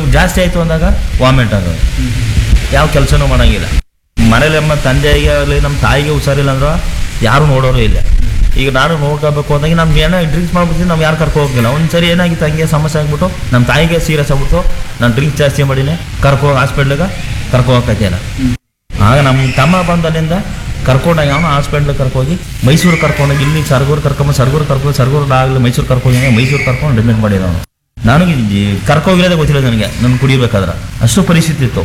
ಸ್ವಲ್ಪ ಜಾಸ್ತಿ ಆಯಿತು ಅಂದಾಗ ವಾಮಿಟ್ ಆಗೋದು ಯಾವ ಕೆಲಸನೂ ಮಾಡೋಂಗಿಲ್ಲ ಮನೇಲಿ ನಮ್ಮ ತಂದೆಗೆ ಆಗಲಿ ನಮ್ಮ ತಾಯಿಗೆ ಹುಷಾರಿಲ್ಲ ಅಂದ್ರೆ ಯಾರು ನೋಡೋರು ಇಲ್ಲ ಈಗ ನಾನು ನೋಡ್ಕೋಬೇಕು ಅಂದಾಗ ನಮ್ಗೆ ಏನೋ ಡ್ರಿಂಕ್ಸ್ ಮಾಡ್ಬಿಡ್ತೀನಿ ನಾವು ಯಾರು ಕರ್ಕೊ ಹೋಗಿಲ್ಲ ಒಂದು ಸರಿ ಏನಾಗಿತ್ತು ಹಂಗೆ ಸಮಸ್ಯೆ ಆಗ್ಬಿಟ್ಟು ನಮ್ಮ ತಾಯಿಗೆ ಸೀರಿಯಸ್ ಆಗ್ಬಿಟ್ಟು ನಾನು ಡ್ರಿಂಕ್ಸ್ ಜಾಸ್ತಿ ಮಾಡೀನಿ ಕರ್ಕೊ ಹಾಸ್ಪಿಟ್ಲಿಗೆ ಕರ್ಕೊ ಹೋಗಕ್ಕಾಯ್ತಿಲ್ಲ ಆಗ ನಮ್ಮ ತಮ್ಮ ಬಂದಲ್ಲಿಂದ ಕರ್ಕೊಂಡಾಗ ಅವನು ಹಾಸ್ಪಿಟ್ಲಿಗೆ ಕರ್ಕೋಗಿ ಮೈಸೂರು ಕರ್ಕೊಂಡೋಗಿ ಇಲ್ಲಿ ಸರ್ಗೂರು ಕರ್ಕೊಂಬ ಸರ್ಗೂರು ಕರ್ಕೊಂಡು ಸರ್ಗೂರು ಆಗಲಿ ಮೈಸೂರು ಕರ್ಕೊಂಡು ಮೈಸೂರು ಕರ್ಕೊಂಡು ಡಿಮೆಂಟ್ ಮಾಡಿದ ಅವನು ನನಗೆ ಈ- ಕರ್ಕೋಗಿರೋದೇ ಗೊತ್ತಿಲ್ಲ ನನಗೆ ನಾನು ಕುಡಿಬೇಕಾದ್ರೆ ಅಷ್ಟು ಪರಿಸ್ಥಿತಿ ಇತ್ತು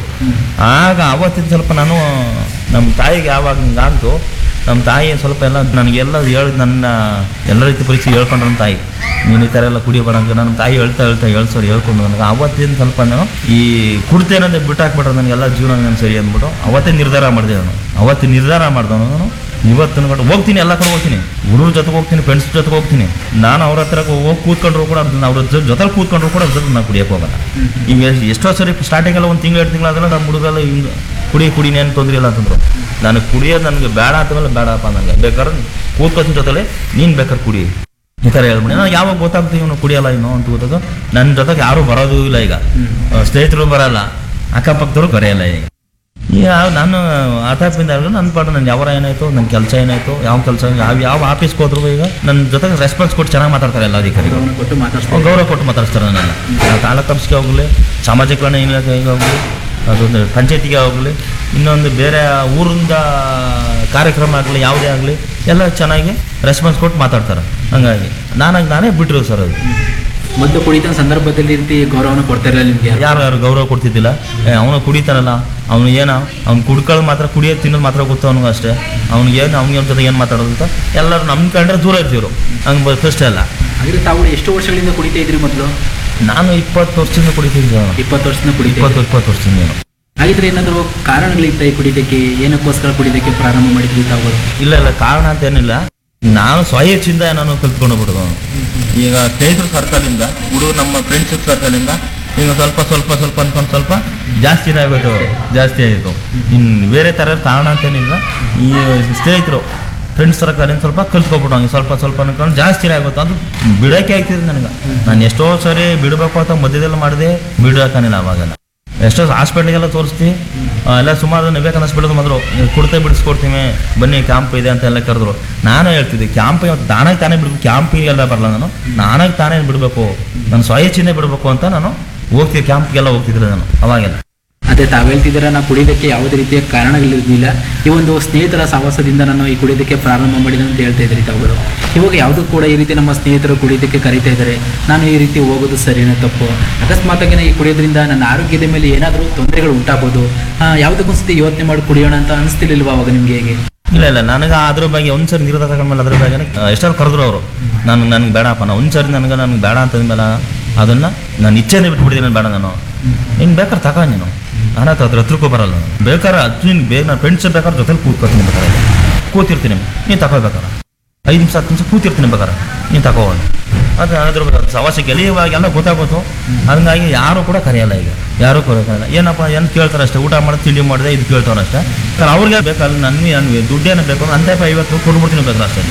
ಆಗ ಅವತ್ತಿನ ಸ್ವಲ್ಪ ನಾನು ನಮ್ಮ ತಾಯಿಗೆ ಯಾವಾಗ ಹಿಂಗಾಗ್ತು ನಮ್ಮ ತಾಯಿ ಸ್ವಲ್ಪ ಎಲ್ಲ ನನಗೆಲ್ಲ ಹೇಳಿ ನನ್ನ ಎಲ್ಲ ರೀತಿ ಪರಿಸ್ಥಿತಿ ಹೇಳ್ಕೊಂಡ್ರು ನಮ್ಮ ತಾಯಿ ನೀನು ಈ ಥರ ಎಲ್ಲ ಕುಡಿಯಬೇಡ ಅಂತ ನಮ್ಮ ತಾಯಿ ಹೇಳ್ತಾ ಹೇಳ್ತಾ ಹೇಳ್ಸೋರು ಹೇಳ್ಕೊಂಡು ನನಗೆ ಅವತ್ತಿನ ಸ್ವಲ್ಪ ನಾನು ಈ ಕುಡ್ತೇನಂದ್ರೆ ಬಿಟ್ಟಾಕ್ಬಿಟ್ರೆ ನನಗೆಲ್ಲ ಜೀವನ ನಾನು ಸರಿ ಅಂದ್ಬಿಟ್ಟು ಅವತ್ತೇ ನಿರ್ಧಾರ ಮಾಡಿದೆ ನಾನು ಅವತ್ತು ನಿರ್ಧಾರ ಮಾಡ್ದವನು ನಾನು ಇವತ್ತಿನ ಕಡೆ ಹೋಗ್ತೀನಿ ಎಲ್ಲ ಕಡೆ ಹೋಗ್ತೀನಿ ಹುಡುಗ್ರ ಜೊತೆಗೆ ಹೋಗ್ತೀನಿ ಫ್ರೆಂಡ್ಸ್ ಜೊತೆಗೆ ಹೋಗ್ತೀನಿ ನಾನು ಅವ್ರ ಹತ್ರ ಹೋಗಿ ಕೂತ್ಕೊಂಡ್ರು ಕೂಡ ಅದನ್ನ ಅವ್ರ ಜೊತೆ ಕೂತ್ಕೊಂಡ್ರು ಕೂಡ ಅದ್ರ ಜೊತೆ ನಾನು ಕುಡಿಯಕ್ಕೆ ಹೋಗಲ್ಲ ಈಗ ಎಷ್ಟ್- ಎಷ್ಟೋ ಸರಿ ಸ್ಟಾರ್ಟಿಂಗ್ ಎಲ್ಲ ಒಂದು ತಿಂಗಳು ಎರಡು ತಿಂಗಳಾದ್ರೆ ನಮ್ಮ ಹುಡುಗರೆಲ್ಲ ಹಿಂಗೆ ಕುಡಿ ಕುಡಿನಿ ಏನು ತೊಂದರೆ ಇಲ್ಲ ಅಂತಂದ್ರು ನನಗೆ ಕುಡಿಯೋದು ನನಗೆ ಬೇಡ ಅಂತಮೇಲೆ ಬೇಡಪ್ಪ ನನಗೆ ಬೇಕಾದ್ರೆ ಕೂತ್ಕೊತೀನಿ ಜೊತೆಲೆ ನೀನು ಬೇಕಾದ್ರೆ ಕುಡಿ ಈ ಥರ ಹೇಳ್ಬಿಡಿ ನಾನು ಯಾವಾಗ ಗೊತ್ತಾಗ್ತೀವಿ ಇವನು ಕುಡಿಯಲ್ಲ ಇನ್ನು ಅಂತ ಗೊತ್ತಾಗ ನನ್ನ ಜೊತೆಗೆ ಯಾರೂ ಬರೋದು ಇಲ್ಲ ಈಗ ಆ, ಸ್ನೇಹಿತರು ಬರಲ್ಲ ಅಕ್ಕಪಕ್ಕದವರು ಕರೆಯಲ್ಲ ಈಗ ಈಗ ನಾನು ಆ ಟೈಪಿಂದ ನನ್ನ ಪಾಡು ನನ್ನ ಯಾವ ಏನಾಯ್ತು ನನ್ನ ಕೆಲಸ ಏನಾಯ್ತು ಯಾವ ಕೆಲಸ ಯಾವ ಯಾವ ಆಫೀಸ್ಗೆ ಹೋದ್ರು ಈಗ ನನ್ನ ಜೊತೆಗೆ ರೆಸ್ಪಾನ್ಸ್ ಕೊಟ್ಟು ಚೆನ್ನಾಗಿ ಮಾತಾಡ್ತಾರೆ ಎಲ್ಲ ಅಧಿಕಾರಿಗಳು ಗಮನ ಕೊಟ್ಟು ಮಾತಾಡ್ಸ್ತಾ ಅವ್ರು ಗೌರವ ಕೊಟ್ಟು ಮಾತಾಡ್ತಾರೆ ನನ್ನೆಲ್ಲ ನಾವು ತಾಲೂಕು ಆಫೀಸ್ಗೆ ಹೋಗಲಿ ಸಾಮಾಜಿಕ ಕಲ್ಯಾಣ ಇಲಾಖೆಗೆ ಹೋಗಲಿ ಅದೊಂದು ಪಂಚಾಯತಿಗೆ ಹೋಗಲಿ ಇನ್ನೊಂದು ಬೇರೆ ಊರಿಂದ ಕಾರ್ಯಕ್ರಮ ಆಗಲಿ ಯಾವುದೇ ಆಗಲಿ ಎಲ್ಲ ಚೆನ್ನಾಗಿ ರೆಸ್ಪಾನ್ಸ್ ಕೊಟ್ಟು ಮಾತಾಡ್ತಾರೆ ಹಂಗಾಗಿ ನಾನಾಗಿ ನಾನೇ ಬಿಟ್ಟಿರೋದು ಸರ್ ಅದು ಮೊದಲು ಕುಡಿತ ಸಂದರ್ಭದಲ್ಲಿ ಈ ರೀತಿ ಗೌರವನ ಕೊಡ್ತಾ ಇರಲಿಲ್ಲ ನಿಮ್ಗೆ ಯಾರು? ಯಾರು ಯಾರು ಗೌರವ ಕೊಡ್ತಿದ್ದಿಲ್ಲ ಅವನು ಕುಡಿತಾನಲ್ಲ ಅವನು ಏನೋ ಅವ್ನು ಕುಡ್ಕೊಳ್ಳೋದು ಮಾತ್ರ ಕುಡಿಯೋದು ತಿನ್ನೋದು ಮಾತ್ರ ಗೊತ್ತು ಅವನಿಗೆ ಅಷ್ಟೇ ಅವ್ನಿಗೆ ಏನು ಅವ್ನಿಗೆ ಅವ್ನ ಜೊತೆ ಏನು ಮಾತಾಡೋದು ಅಂತ ಎಲ್ಲರೂ ನಮ್ಮ ಕಂಡ್ರೆ ದೂರ ಇರ್ತಿದ್ರು ಹಂಗೆ ಫಸ್ಟ್ ಎಲ್ಲ ಹಾಗಾದ್ರೆ ತಾವು ಎಷ್ಟು ವರ್ಷಗಳಿಂದ ಕುಡಿತಾ ಇದ್ರಿ ಮೊದಲು ನಾನು ಇಪ್ಪತ್ತು ವರ್ಷದಿಂದ ಕುಡಿತಿದ್ದೆ ನಾನು. ಇಪ್ಪತ್ತು ವರ್ಷದಿಂದ ಕುಡಿತಾ ಇಪ್ಪತ್ತು ಇದ್ರಿ. ಇಪ್ಪತ್ತು ವರ್ಷದಿಂದ ನಾನು. ಹಾಗಿದ್ರೆ ಏನಾದರೂ ಕಾರಣಗಳಿತ್ತ ಈ ಕುಡಿತಕ್ಕೆ ಏನಕ್ಕೋಸ್ಕರ ಕುಡಿತಕ್ಕೆ ಪ್ರಾರಂಭ ಮಾಡಿದ್ರಿ ತಾವು ಇಲ್ಲ ಇಲ್ಲ ಕಾರಣ ಅಂತ ಏನಿಲ್ಲ ನಾನು ಸ್ವಇಚ್ಛೆಯಿಂದ ನಾನು ಕಲ್ತ್ಕೊಂಡು ಬಿಡೋದು ಈಗ ಸ್ನೇಹಿತರ ಸರ್ಕಲಿಂದ ಹುಡುಗರು ನಮ್ಮ ಫ್ರೆಂಡ್ಸ್ ಸರ್ಕಲಿಂದ ಈಗ ಸ್ವಲ್ಪ ಸ್ವಲ್ಪ ಸ್ವಲ್ಪ ಅನ್ಕೊಂಡು ಸ್ವಲ್ಪ ಜಾಸ್ತಿನೇ ಆಗೋದು ಜಾಸ್ತಿ ಆಯಿತು ಇನ್ನು ಬೇರೆ ಥರ ಕಾರಣ ಅಂತೇನಿಲ್ಲ ಈ ಸ್ನೇಹಿತರು ಫ್ರೆಂಡ್ಸ್ ಸರ್ಕಲಿಂದ ಸ್ವಲ್ಪ ಕಲ್ತ್ಕೊಬಿಟ್ಟು ಹಂಗೆ ಸ್ವಲ್ಪ ಸ್ವಲ್ಪ ಅನ್ಕೊಂಡು ಜಾಸ್ತಿನೇ ಆಗುತ್ತೆ ಅದು ಬಿಡೋಕೆ ಆಗ್ತಿದೆ ನನಗೆ ನಾನು ಎಷ್ಟೋ ಸರಿ ಬಿಡಬೇಕು ಅಂತ ಮಧ್ಯದಲ್ಲಿ ಮಾಡಿದೆ ಬಿಡೋಕಾನಿಲ್ಲ ಅವಾಗೆಲ್ಲ ಎಷ್ಟೋ ಹಾಸ್ಪಿಟ್ಲಿಗೆಲ್ಲ ತೋರಿಸ್ತೀವಿ ಆ, ಎಲ್ಲ ಸುಮಾರು ವಿವೇಕಾನಂದ ಹಾಸ್ಪಿಟಲ್ ಬಂದರು ಕುಡ್ತೆ ಬಿಡಿಸ್ಕೊಡ್ತೀವಿ ಬನ್ನಿ ಕ್ಯಾಂಪ್ ಇದೆ ಅಂತ ಎಲ್ಲ ಕರೆದ್ರು ನಾನು ಹೇಳ್ತಿದ್ದೆ ಕ್ಯಾಂಪ್ ತಾನಾಗಿ ತಾನೇ ಬಿಡ್ಬೇಕು ಕ್ಯಾಂಪಿಗೆಲ್ಲ ಬರಲ್ಲ ನಾನು ನಾನಾಗಿ ತಾನೇ ಬಿಡಬೇಕು ನಾನು ಸ್ವಇಚ್ಛೆಯಿಂದ ಬಿಡಬೇಕು ಅಂತ ನಾನು ಹೋಗ್ತಿದ್ದೆ ಕ್ಯಾಂಪ್ಗೆಲ್ಲ ಹೋಗ್ತಿದ್ದೆ ನಾನು ಅವಾಗೆಲ್ಲ ಅದೇ ತಾವು ಹೇಳ್ತಿದ್ದೀರ ನಾ ಕುಡಿಯೋದಕ್ಕೆ ಯಾವುದೇ ರೀತಿಯ ಕಾರಣಗಳಿರಲಿಲ್ಲ ಈ ಒಂದು ಸ್ನೇಹಿತರ ಸಹವಾಸದಿಂದ ನಾನು ಈ ಕುಡಿಯೋದಕ್ಕೆ ಪ್ರಾರಂಭ ಮಾಡಿದೆ ಅಂತ ಹೇಳ್ತಾ ಇದ್ರಿ ತಾವುಗಳು ಇವಾಗ ಯಾವುದೂ ಕೂಡ ಈ ರೀತಿ ನಮ್ಮ ಸ್ನೇಹಿತರು ಕುಡಿಯೋದಕ್ಕೆ ಕರೀತಾ ಇದ್ದಾರೆ ನಾನು ಈ ರೀತಿ ಹೋಗೋದು ಸರಿನೋ ತಪ್ಪು ಅಕಸ್ಮಾತಾಗಿ ಈ ಕುಡಿಯೋದ್ರಿಂದ ನನ್ನ ಆರೋಗ್ಯದ ಮೇಲೆ ಏನಾದರೂ ತೊಂದರೆಗಳು ಉಂಟಾಗ್ಬೋದು ಆ, ಯಾವುದಕ್ಕೊಂದ್ಸತಿ ಯೋಚನೆ ಮಾಡಿ ಕುಡಿಯೋಣ ಅಂತ ಅನಿಸ್ತಿರ್ಲಿಲ್ವಾ ಅವಾಗ ನಿಮಗೆ ಹೇಗೆ ಇಲ್ಲ ಇಲ್ಲ ನನಗೆ ಅದ್ರ ಬಗ್ಗೆ ಒಂದ್ಸರಿ ನಿರ್ಧಾರ ತಗೊಂಡ್ಮೇಲೆ ಅದ್ರ ಬಗ್ಗೆ ಎಷ್ಟಾದ್ರು ಕರೆದ್ರು ಅವರು ನಾನು ನನಗೆ ಬೇಡಪ್ಪ ನಾ ಒಂದ್ಸರಿ ನನಗೆ ನನಗೆ ಬೇಡ ಅಂತಂದ್ಮೇಲೆ ಅದನ್ನು ನಾನು ಇಚ್ಛೆನೇ ಬಿಟ್ಬಿಟ್ಟಿದ್ದೀನಿ ಬೇಡ ನಾನು ನೀನು ಬೇಕಾದ್ರೆ ತಗೋ ನೀನು ನಾನು ಹತ್ರ ಅದ್ರ ಹತ್ರಕ್ಕೂ ಬರಲ್ಲ ನಾನು ಬೇಕಾದ್ರೆ ಅದು ನೀನು ಬೇಗ ನಾನು ಫ್ರೆಂಡ್ಸ್ ಬೇಕಾದ್ರೆ ಜೊತೆಲಿ ಕೂತ್ಕೊತೀನಿ ಬೇಕಾದ್ರೆ ಕೂತಿರ್ತೀನಿ ನೀನು ತಗೋಬೇಕಾರೆ ಐದು ನಿಮಿಷ ಹತ್ತು ನಿಮಿಷ ಕೂತಿರ್ತೀನಿ ಬೇಕಾರೆ ನೀನು ತಗೋ ಅಂತ. ಅದು ಅದ್ರ ಸವಾಸಕ್ಕೆ ಇವಾಗೆಲ್ಲ ಗೊತ್ತಾಗೋದು ಹಂಗಾಗಿ ಯಾರು ಕೂಡ ಕರೆಯಲ್ಲ ಈಗ ಯಾರು ಕರೆಯಲ್ಲ ಏನಪ್ಪ ಏನು ಕೇಳ್ತಾರೆ ಅಷ್ಟೇ ಊಟ ಮಾಡಿ ತಿಂಡಿ ಮಾಡಿದೆ ಇದು ಕೇಳ್ತಾರೆ ಅಷ್ಟೇ ಸರ್ ಅವ್ರಿಗೆ ಬೇಕಲ್ಲ ನನಗೆ ನನಗೆ ದುಡ್ಡೇನು ಬೇಕು ಅಂತೆಪ್ಪ ಐವತ್ತು ಕೊಡ್ಬಿಡ್ತೀನಿ ಬೇಕಾದ್ರೆ ಅಷ್ಟೇ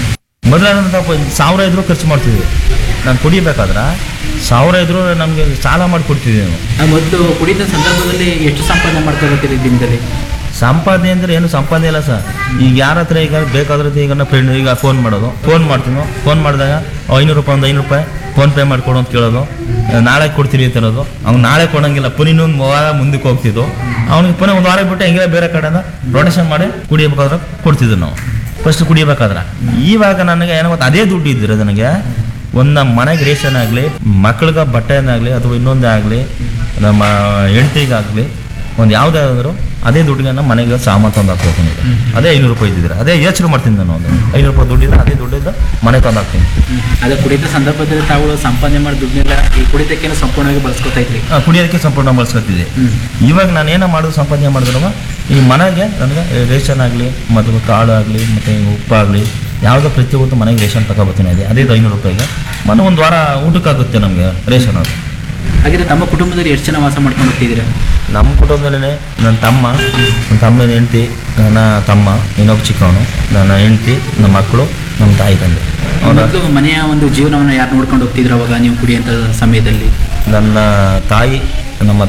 ಮೊದಲ ಸಾವಿರ ಇದ್ರು ಖರ್ಚು ಮಾಡ್ತಿದ್ವಿ ನಾನು ಕುಡಿಬೇಕಾದ್ರೆ ಸಾವಿರ ಇದ್ರು ನಮಗೆ ಸಾಲ ಮಾಡಿ ಕೊಡ್ತಿದ್ವಿ ನಾವು ಆ, ಮೊದಲು ಕುಡಿದ ಸಂದರ್ಭದಲ್ಲಿ ಎಷ್ಟು ಸಂಪಾದನೆ ಮಾಡ್ತಾ ಇರ್ತೀರಿ ದಿನದಲ್ಲಿ ಸಂಪಾದನೆ ಅಂದ್ರೆ ಏನು ಸಂಪಾದನೆ ಇಲ್ಲ ಸರ್ ಈಗ ಯಾರ ಹತ್ರ ಈಗ ಬೇಕಾದ್ರೆ ಈಗ ನಮ್ಮ ಫ್ರೆಂಡ್ ಈಗ ಫೋನ್ ಮಾಡೋದು ಫೋನ್ ಮಾಡ್ತೀನೋ ಫೋನ್ ಮಾಡಿದಾಗ ಐನೂರು ರೂಪಾಯಿ ಒಂದು ಐನೂರು ರೂಪಾಯಿ ಫೋನ್ ಪೇ ಮಾಡಿಕೊಡು ಅಂತ ಕೇಳೋದು ನಾಳೆ ಕೊಡ್ತೀರಿ ಅಂತ ಹೇಳೋದು ಅವ್ನು ನಾಳೆ ಕೊಡಂಗಿಲ್ಲ ಪುನಃ ಇನ್ನೊಂದು ವಾರ ಮುಂದಕ್ಕೆ ಹೋಗ್ತಿದ್ದು ಅವ್ನಿಗೆ ಪುನಃ ಒಂದು ವಾರ ಬಿಟ್ಟು ಹೆಂಗೆ ಬೇರೆ ಕಡೆಯಿಂದ ರೊಟೇಷನ್ ಮಾಡಿ ಕುಡಿಯಬೇಕಾದ್ರೆ ಕೊಡ್ತಿದ್ವಿ ನಾವು ಫಸ್ಟ್ ಕುಡಿಯಬೇಕಾದ್ರೆ ಇವಾಗ ನನಗೆ ಏನೋ ಗೊತ್ತಾ, ಅದೇ ದುಡ್ಡು ಇದ್ದಿರ ನನಗೆ ಒಂದು ನಮ್ಮ ಮನೆಗೆ ರೇಷನ್ ಆಗಲಿ ಮಕ್ಳಿಗೆ ಬಟ್ಟೆನಾಗಲಿ ಅಥವಾ ಇನ್ನೊಂದೇ ಆಗಲಿ ನಮ್ಮ ಹೆಂಡ್ತಿಗಾಗಲಿ ಒಂದು ಯಾವುದೇ ಆದರೂ ಅದೇ ದುಡ್ಡಿಗೆ ನಮ್ಮ ಮನೆಗೆ ಸಾಮಾನು ತಂದು ಹಾಕ್ಬೇಕು ನೀವು ಅದೇ ಐನೂರು ರೂಪಾಯಿ ಇದ್ದಿದ್ರೆ ಅದೇ ಯೋಚನೆ ಮಾಡ್ತೀನಿ ನಾನು ಒಂದು ಐನೂರು ರೂಪಾಯಿ ದುಡ್ಡಿದ್ರೆ ಅದೇ ದುಡ್ಡಿಂದ ಮನೆ ತಂದು ಹಾಕ್ತೀನಿ ಅದೇ ಕುಡಿದ ಸಂದರ್ಭದಲ್ಲಿ ತಾವು ಸಂಪಾದನೆ ಮಾಡಿ ದುಡ್ಡನ್ನೆಲ್ಲ ಈ ಕುಡಿತಕ್ಕೆ ಸಂಪೂರ್ಣವಾಗಿ ಬಳಸ್ಕೊತಾ ಇದ್ರಿ ಆ, ಕುಡಿಯೋದಕ್ಕೆ ಸಂಪೂರ್ಣ ಬಳಸ್ಕೊತಿದ್ದೆ ಹ್ಮ್. ಇವಾಗ ನಾನು ಏನೋ ಮಾಡೋದು ಸಂಪಾದನೆ ಮಾಡಿದ್ರು ಈ ಮನೆಗೆ ನನಗೆ ರೇಷನ್ ಆಗಲಿ ಮತ್ತು ಕಾಳು ಆಗಲಿ ಮತ್ತು ಉಪ್ಪಾಗಲಿ ಯಾವುದೋ ಪ್ರತಿಯೊಂದು ಮನೆಗೆ ರೇಷನ್ ತಗೊಬರ್ತೀನಿ ಅದೇ ಅದೇ ಐನೂರು ರೂಪಾಯಿಗೆ ಮೊನ್ನೆ ಒಂದು ವಾರ ಊಟಕ್ಕಾಗುತ್ತೆ ನಮಗೆ ರೇಷನ್ ಅದು ಹಾಗಿದ್ರೆ ತಮ್ಮ ಕುಟುಂಬದಲ್ಲಿ ಎಷ್ಟು ಜನ ವಾಸ ಮಾಡ್ಕೊಂಡು ಹೋಗ್ತಿದ್ದೀರಾ ನಮ್ಮ ಕುಟುಂಬದಲ್ಲೇ ನನ್ನ ತಮ್ಮ ನನ್ನ ತಮ್ಮನ ಹೆಂಡತಿ ನನ್ನ ತಮ್ಮ ಇನ್ನೊಬ್ಬ ಚಿಕ್ಕವನು ನನ್ನ ಹೆಂಡತಿ ನಮ್ಮ ಮಕ್ಕಳು ನಮ್ಮ ತಾಯಿ ತಂದೆ ಅವನ ಮೊದಲು ಮನೆಯ ಒಂದು ಜೀವನವನ್ನು ಯಾರು ನೋಡ್ಕೊಂಡು ಹೋಗ್ತಿದ್ರು ಅವಾಗ ನೀವು ಕುಡಿಯಂತ ಸಮಯದಲ್ಲಿ ನನ್ನ ತಾಯಿ ನಮ್ಮ